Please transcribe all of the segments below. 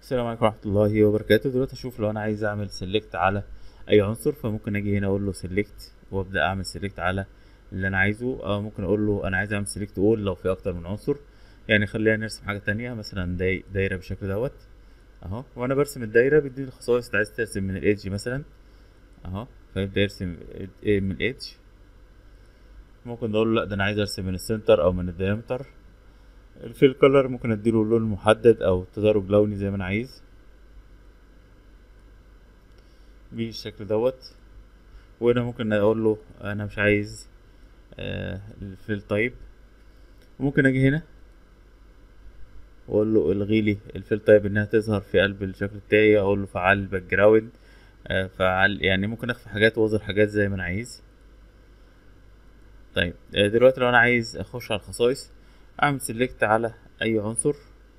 السلام عليكم ورحمة الله وبركاته دلوقتي اشوف لو انا عايز اعمل سيلكت على اي عنصر فممكن اجي هنا اقول له سيلكت وابدا اعمل سيلكت على اللي انا عايزه او ممكن اقول له انا عايز اعمل سيلكت اول لو في اكتر من عنصر يعني خلينا نرسم حاجة تانية مثلا داي دايرة بالشكل دوت اهو وانا برسم الدايرة بيديني الخصائص انت عايز ترسم من الايدج مثلا اهو فيبدا يرسم إيه من الايدج ممكن نقول له لا ده انا عايز ارسم من السنتر او من الديامتر في الكلر ممكن اديله لون محدد او تدرج لوني زي ما انا عايز بالشكل دوت وهنا ممكن اقول له انا مش عايز آه الفيل تايب ممكن اجي هنا واقول له الغي لي الفيل تايب انها تظهر في قلب الشكل بتاعي اقول له فعل الباك جراوند آه فعل يعني ممكن اخفي حاجات واظهر حاجات زي ما انا عايز طيب آه دلوقتي لو انا عايز اخش على الخصائص اعمل سيلكت على اي عنصر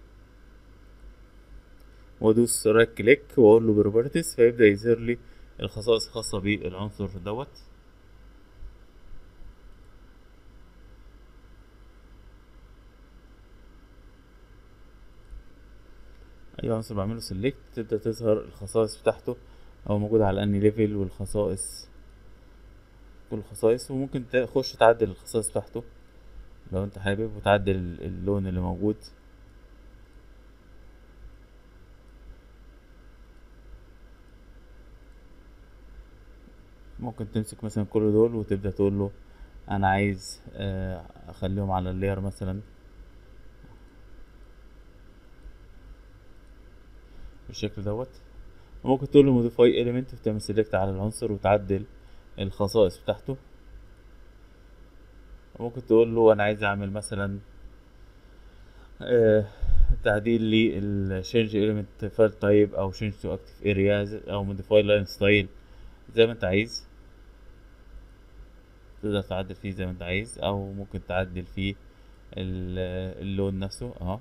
وادوس رايت كليك واقول له بروبرتيز فيبدا يظهر لي الخصائص الخاصه بالعنصر دوت اي عنصر بعمله سيلكت تبدا تظهر الخصائص بتاعته او موجودة على اني ليفل والخصائص كل الخصائص وممكن تخش تعدل الخصائص بتاعته لو انت حابب وتعدل اللون اللي موجود ممكن تمسك مثلا كل دول وتبدأ تقول له انا عايز اخليهم على اللاير مثلا بالشكل دوت وممكن تقول له موديفاي اليمنت وتعمل سيلكت على العنصر وتعدل الخصائص بتاعته ممكن تقول له انا عايز اعمل مثلا آه تعديل للشينج element فايل تايب او change to active areas او modify line style زي ما انت عايز تقدر تعدل فيه زي ما انت عايز او ممكن تعدل فيه اللون نفسه اهو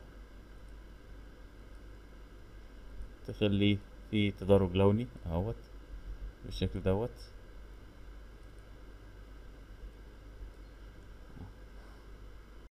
تخليه فيه تدرج لوني اهوت بالشكل دوت